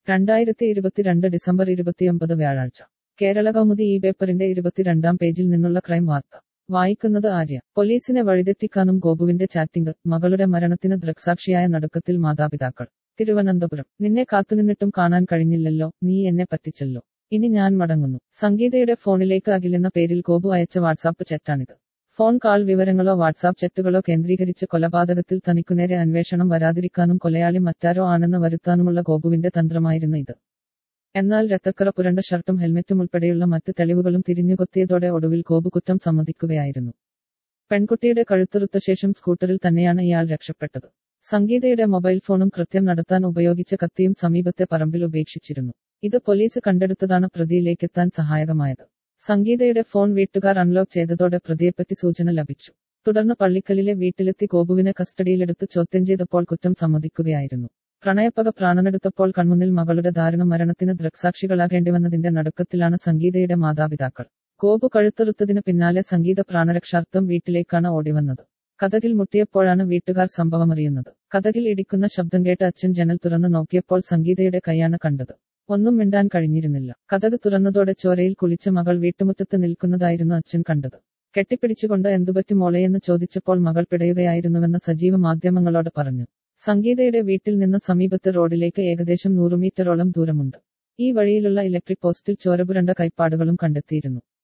രണ്ടായിരത്തി ഇരുപത്തിരണ്ട് ഡിസംബർ ഇരുപത്തിയൊമ്പത് വ്യാഴാഴ്ച കേരള കൗമുദി ഈ പേപ്പറിന്റെ ഇരുപത്തിരണ്ടാം പേജിൽ നിന്നുള്ള ക്രൈം വാർത്ത വായിക്കുന്നത് ആര്യ പോലീസിനെ വഴിതെറ്റിക്കാനും ഗോപുവിന്റെ ചാറ്റിംഗ് മകളുടെ മരണത്തിന് ദൃക്സാക്ഷിയായ നടുക്കത്തിൽ മാതാപിതാക്കൾ തിരുവനന്തപുരം നിന്നെ കാത്തുനിന്നിട്ടും കാണാൻ കഴിഞ്ഞില്ലല്ലോ നീ എന്നെ പറ്റിച്ചല്ലോ ഇനി ഞാൻ മടങ്ങുന്നു സംഗീതയുടെ ഫോണിലേക്ക് അഖിലെന്ന പേരിൽ ഗോപു അയച്ച വാട്സാപ്പ് ചാറ്റാണിത് ഫോൺ കാൾ വിവരങ്ങളോ വാട്സാപ്പ് ചാറ്റുകളോ കേന്ദ്രീകരിച്ച് കൊലപാതകത്തിൽ തനിക്കുനേരെ അന്വേഷണം വരാതിരിക്കാനും കൊലയാളി മറ്റാരോ ആണെന്ന് വരുത്താനുമുള്ള ഗോപുവിന്റെ തന്ത്രമായിരുന്നു ഇത് എന്നാൽ രക്തക്കറ പുരണ്ട ഷർട്ടും ഹെൽമെറ്റും ഉൾപ്പെടെയുള്ള മറ്റ് തെളിവുകളും തിരിഞ്ഞുകൊത്തിയതോടെ ഒടുവിൽ ഗോപു കുറ്റം സമ്മതിക്കുകയായിരുന്നു പെൺകുട്ടിയുടെ കഴുത്തുറുത്ത ശേഷം സ്കൂട്ടറിൽ തന്നെയാണ് ഇയാൾ രക്ഷപ്പെട്ടത് സംഗീതയുടെ മൊബൈൽ ഫോണും കൃത്യം നടത്താൻ ഉപയോഗിച്ച കത്തിയും സമീപത്തെ പറമ്പിൽ ഉപേക്ഷിച്ചിരുന്നു ഇത് പോലീസ് കണ്ടെടുത്തതാണ് പ്രതിയിലേക്കെത്താൻ സഹായകമായത് സംഗീതയുടെ ഫോൺ വീട്ടുകാർ അൺലോക്ക് ചെയ്തതോടെ പ്രതിയെപ്പറ്റി സൂചന ലഭിച്ചു തുടർന്ന് പള്ളിക്കലിലെ വീട്ടിലെത്തി ഗോപുവിനെ കസ്റ്റഡിയിലെടുത്ത് ചോദ്യം ചെയ്തപ്പോൾ കുറ്റം സമ്മതിക്കുകയായിരുന്നു പ്രണയപ്പക പ്രാണനെടുത്തപ്പോൾ കൺമുന്നിൽ മകളുടെ ദാരുണ മരണത്തിന് ദൃക്സാക്ഷികളാകേണ്ടിവന്നതിന്റെ നടുക്കത്തിലാണ് സംഗീതയുടെ മാതാപിതാക്കൾ ഗോപു കഴുത്തെറുത്തതിന് പിന്നാലെ സംഗീത പ്രാണരക്ഷാർത്ഥം വീട്ടിലേക്കാണ് ഓടിവന്നത് കഥകിൽ മുട്ടിയപ്പോഴാണ് വീട്ടുകാർ സംഭവമറിയുന്നത് കഥകിൽ ഇടിക്കുന്ന ശബ്ദം കേട്ട് അച്ഛൻ ജനൽ തുറന്നു നോക്കിയപ്പോൾ സംഗീതയുടെ കൈയാണ് കണ്ടത് ഒന്നും മിണ്ടാൻ കഴിഞ്ഞിരുന്നില്ല കഥക് തുറന്നതോടെ ചോരയിൽ കുളിച്ച മകൾ വീട്ടുമുറ്റത്ത് നിൽക്കുന്നതായിരുന്നു അച്ഛൻ കണ്ടത് കെട്ടിപ്പിടിച്ചുകൊണ്ട് എന്തുപറ്റി മോളെയെന്ന് ചോദിച്ചപ്പോൾ മകൾ പിടയുകയായിരുന്നുവെന്ന് സജീവ മാധ്യമങ്ങളോട് പറഞ്ഞു സംഗീതയുടെ വീട്ടിൽ നിന്ന് സമീപത്തെ റോഡിലേക്ക് ഏകദേശം നൂറ് മീറ്ററോളം ദൂരമുണ്ട് ഈ വഴിയിലുള്ള ഇലക്ട്രിക് പോസ്റ്റിൽ ചോരപുരണ്ട കൈപ്പാടുകളും കണ്ടെത്തിയിരുന്നു